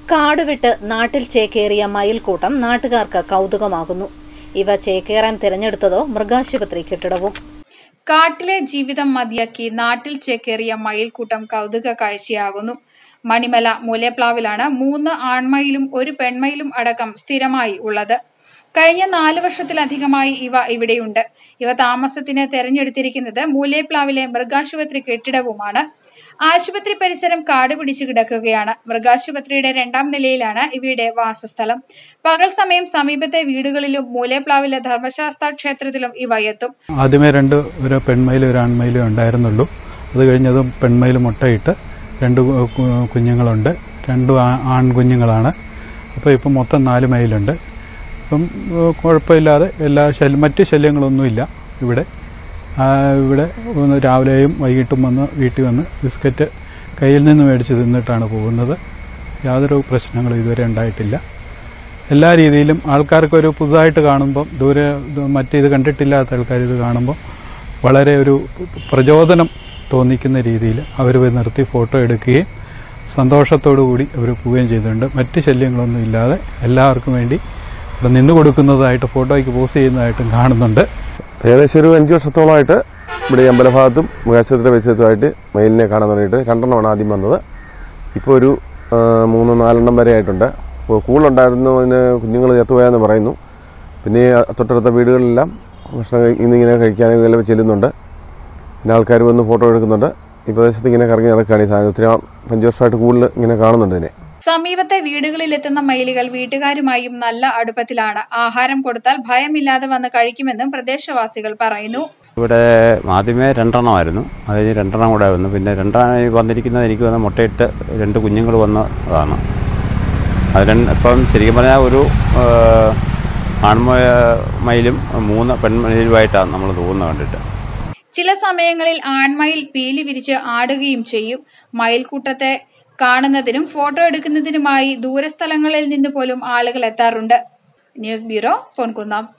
കാടുവിട്ട് നാട്ടിൽ ചേക്കേറിയ മയിൽക്കൂട്ടം നാട്ടുകാർക്ക് കൗതുകമാകുന്നു ഇവ ചേക്കേറാൻ തിരഞ്ഞെടുത്തതോ മൃഗാശുപത്രി കെട്ടിടവും കാട്ടിലെ ജീവിതം മതിയാക്കി നാട്ടിൽ ചേക്കേറിയ മയിൽക്കൂട്ടം കൗതുക കാഴ്ചയാകുന്നു മണിമല മൂലേപ്ലാവിലാണ് മൂന്ന് ആൺമയിലും ഒരു പെൺമയിലും അടക്കം സ്ഥിരമായി ഉള്ളത് കഴിഞ്ഞ നാല് വർഷത്തിലധികമായി ഇവ ഇവിടെയുണ്ട് ഇവ താമസത്തിന് തെരഞ്ഞെടുത്തിരിക്കുന്നത് മൂലേപ്ലാവിലെ മൃഗാശുപത്രി കെട്ടിടവുമാണ് ആശുപത്രി പരിസരം കാട് പിടിച്ചു കിടക്കുകയാണ് മൃഗാശുപത്രിയുടെ രണ്ടാം നിലയിലാണ് ഇവയുടെ വാസസ്ഥലം പകൽ സമയം സമീപത്തെ വീടുകളിലും മൂലേപ്ലാവിലെ ധർമ്മശാസ്ത്ര ക്ഷേത്രത്തിലും ഇവ എത്തും ആദ്യമേ രണ്ട് ഒരു പെൺമയിലും ഒരു ആൺമയിലും ഉണ്ടായിരുന്നുള്ളൂ അത് കഴിഞ്ഞതും പെൺമയിൽ മുട്ടയിട്ട് രണ്ട് കു- കു- കുഞ്ഞുങ്ങളുണ്ട് രണ്ടും ആ- ആൺകുഞ്ഞുങ്ങളാണ് അപ്പോൾ ഇപ്പം മൊത്തം നാല് മയിലുണ്ട് ഇപ്പം ഏഹ്, കുഴപ്പമില്ലാതെ എല്ലാ ശല്യം മറ്റ് ശല്യങ്ങളൊന്നുമില്ല ഇവിടെ ആ, ഇവിടെ ഒന്ന് രാവിലെയും വൈകിട്ടും വന്ന് വീട്ടിൽ വന്ന് ബിസ്ക്കറ്റ് കയ്യിൽ നിന്ന് മേടിച്ച് തിന്നിട്ടാണ് പോകുന്നത് യാതൊരു പ്രശ്നങ്ങളും ഇതുവരെ ഉണ്ടായിട്ടില്ല എല്ലാ രീതിയിലും ആൾക്കാർക്കൊരു പുതുതായിട്ട് കാണുമ്പം ദൂരെ ഇത് മറ്റിത് കണ്ടിട്ടില്ലാത്ത ആൾക്കാർ ഇത് കാണുമ്പോൾ വളരെ ഒരു പ്രചോദനം തോന്നിക്കുന്ന രീതിയിൽ അവർ നിർത്തി ഫോട്ടോ എടുക്കുകയും സന്തോഷത്തോടു കൂടി അവർ പോവുകയും ചെയ്തിട്ടുണ്ട് മറ്റ് ശല്യങ്ങളൊന്നും ഇല്ലാതെ എല്ലാവർക്കും വേണ്ടി ഇവിടെ നിന്ന് കൊടുക്കുന്നതായിട്ട് ഫോട്ടോയ്ക്ക് പോസ്റ്റ് ചെയ്യുന്നതായിട്ടും കാണുന്നുണ്ട് ഏകദേശം ഒരു അഞ്ച് വർഷത്തോളമായിട്ട് ഇവിടെ ഈ അമ്പലഭാഗത്തും മൃഗാശുപത്രി പരിസരത്തുമായിട്ട് മയിലിനെ കാണാൻ തുടങ്ങിയിട്ട് രണ്ടെണ്ണമാണ് ആദ്യം വന്നത് ഇപ്പോൾ ഒരു ആ, മൂന്ന് നാലെണ്ണം വരെ ആയിട്ടുണ്ട് അപ്പോൾ കൂടുതലുണ്ടായിരുന്നു അതിന് കുഞ്ഞുങ്ങൾ ചത്തുപോയാന്ന് പറയുന്നു പിന്നെ ഈ തൊട്ടടുത്ത വീടുകളിലെല്ലാം ഭക്ഷണം കഴി- ഇന്നിങ്ങനെ കഴിക്കാനും എല്ലാം ചെല്ലുന്നുണ്ട് പിന്നെ ആൾക്കാർ വന്ന് ഫോട്ടോ എടുക്കുന്നുണ്ട് ഈ പ്രദേശത്ത് ഇങ്ങനെ കറങ്ങി നടക്കുകയാണ് ഈ സാധനം ഒത്തിരി ആ- അഞ്ച് വർഷമായിട്ട് കൂടുതൽ ഇങ്ങനെ കാണുന്നുണ്ട് ഇതിനെ സമീപത്തെ വീടുകളിലെത്തുന്ന മയിലുകൾ വീട്ടുകാരുമായും നല്ല അടുപ്പത്തിലാണ് ആഹാരം കൊടുത്താൽ ഭയമില്ലാതെ വന്ന് കഴിക്കുമെന്നും പ്രദേശവാസികൾ പറയുന്നു ഇവിടെ ആദ്യമേ രണ്ടെണ്ണമായിരുന്നു അത് കഴിഞ്ഞ് രണ്ടെണ്ണം കൂടെ വന്നു പിന്നെ രണ്ടെണ്ണം വന്നിരിക്കുന്നത് എനിക്ക് വന്ന് മുട്ടയിട്ട് രണ്ട് കുഞ്ഞുങ്ങൾ വന്നതാണ് അത് രണ്ട് ഇപ്പം ശരിക്കും പറഞ്ഞാൽ ഒരു ആൺമ മയിലും മൂന്ന് പെൺമയിലുമായിട്ടാണ് നമ്മൾ തോന്നുന്നത് കണ്ടിട്ട് ചില സമയങ്ങളിൽ ആൺമയിൽ പീലി വിരിച്ച് ആടുകയും ചെയ്യും മയിൽക്കൂട്ടത്തെ കാണുന്നതിനും ഫോട്ടോ എടുക്കുന്നതിനുമായി ദൂരസ്ഥലങ്ങളിൽ നിന്ന് പോലും ആളുകൾ എത്താറുണ്ട് ന്യൂസ് ബ്യൂറോ പൊൻകുന്നം